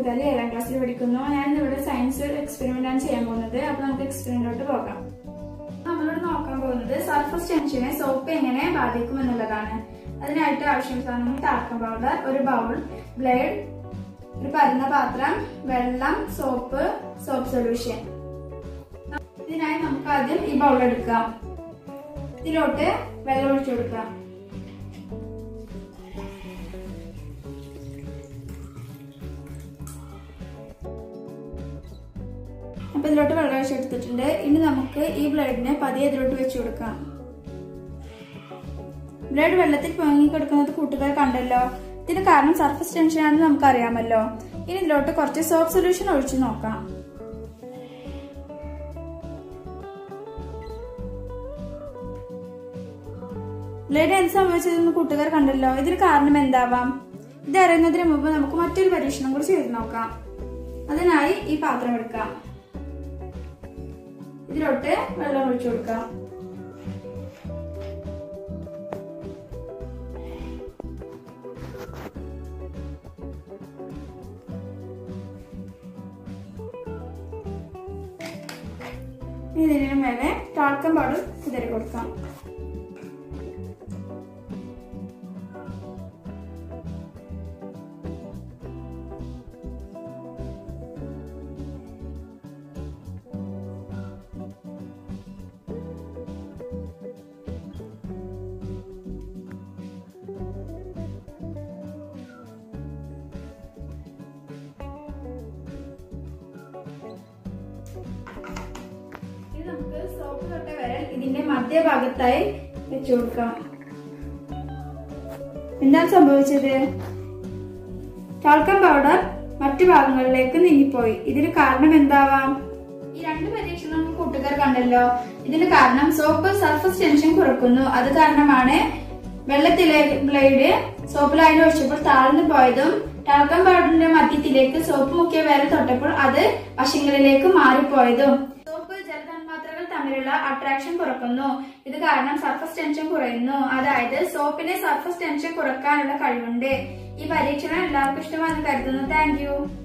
പൂക്കുതലി ഏഴാം ക്ലാസ്സിൽ പഠിക്കുന്നു ഞാൻ ഇവിടെ സയൻസ് എക്സ്പെരിമെന്റ് ആണ് ചെയ്യാൻ പോകുന്നത് അപ്പൊ നമുക്ക് എക്സ്പെരിമെന്റിലോട്ട് പോകാം നമ്മളിവിടെ നോക്കാൻ പോകുന്നത് സർഫസ് ടെൻഷനെ സോപ്പ് എങ്ങനെ ബാധിക്കും എന്നുള്ളതാണ് അതിനായിട്ട് ആവശ്യം സാധനങ്ങൾ ടാൽക്കം പൗഡർ ഒരു ബൗൾ ബ്ലേഡ് ഒരു പരന്ന പാത്രം വെള്ളം സോപ്പ് സോപ്പ് സൊല്യൂഷൻ ഇതിനായി നമുക്ക് ആദ്യം ഈ ബൗൾ എടുക്കാം ഇതിലോട്ട് വെള്ളം ഒഴിച്ചു കൊടുക്കാം അപ്പൊ ഇതിലോട്ട് വെള്ളം ഒഴിച്ചെടുത്തിട്ടുണ്ട് ഇനി നമുക്ക് ഈ ബ്ലഡിനെ പതിയെ ഇതിലോട്ട് വെച്ചു കൊടുക്കാം ബ്ലഡ് വെള്ളത്തിൽ പൊങ്ങി കിടക്കുന്നത് കൂട്ടുകാർ കണ്ടല്ലോ ഇതിന് കാരണം സർഫസ് ടെൻഷൻ ആണെന്ന് നമുക്ക് അറിയാമല്ലോ ഇനി ഇതിലോട്ട് കുറച്ച് സോപ്പ് സൊല്യൂഷൻ ഒഴിച്ചു നോക്കാം ബ്ലഡ് എന്ത് സംഭവിച്ചതെന്ന് കൂട്ടുകാർ കണ്ടല്ലോ ഇതിന് കാരണം എന്താവാം ഇത് അറിയുന്നതിന് മുമ്പ് നമുക്ക് മറ്റൊരു പരീക്ഷണം കൂടി ചെയ്ത് നോക്കാം അതിനായി ഈ പാത്രം എടുക്കാം ഇതിലോട്ട് വെള്ളം ഒഴിച്ചു കൊടുക്കാം ഇതിന് മേലെ ടാൾക്കം പൗഡർ കുതിരി കൊടുക്കാം ഇനി നമുക്ക് സോപ്പ് തൊട്ട വിരൽ ഇതിന്റെ മധ്യഭാഗത്തായി വെച്ചു കൊടുക്കാം എന്താണ് സംഭവിച്ചത് ടാൾക്കം പൗഡർ മറ്റു ഭാഗങ്ങളിലേക്ക് നീങ്ങിപ്പോയി ഇതിന് കാരണം എന്താവാം ഈ രണ്ട് പരീക്ഷണങ്ങളും കൂട്ടുകാർ കണ്ടല്ലോ ഇതിന് കാരണം സോപ്പ് സർഫസ് ടെൻഷൻ കുറക്കുന്നു അത് കാരണമാണ് വെള്ളത്തിലെ ബ്ലേഡ് സോപ്പ് ലൈൻ ഒഴിച്ചപ്പോൾ താഴ്ന്നു പോയതും ടാൽക്കം പൗഡറിന്റെ മധ്യത്തിലേക്ക് സോപ്പ് മുക്കിയ വിരൽ തൊട്ടപ്പോൾ അത് വശങ്ങളിലേക്ക് മാറിപ്പോയതും സോപ്പ് ജലതന്മാത്രകൾ തമ്മിലുള്ള അട്രാക്ഷൻ കുറക്കുന്നു ഇത് കാരണം സർഫസ് ടെൻഷൻ കുറയുന്നു അതായത് സോപ്പിന് സർഫസ് ടെൻഷൻ കുറക്കാനുള്ള കഴിവുണ്ട് ഈ പരീക്ഷണം എല്ലാവർക്കും ഇഷ്ടമാണെന്ന് കരുതുന്നു താങ്ക്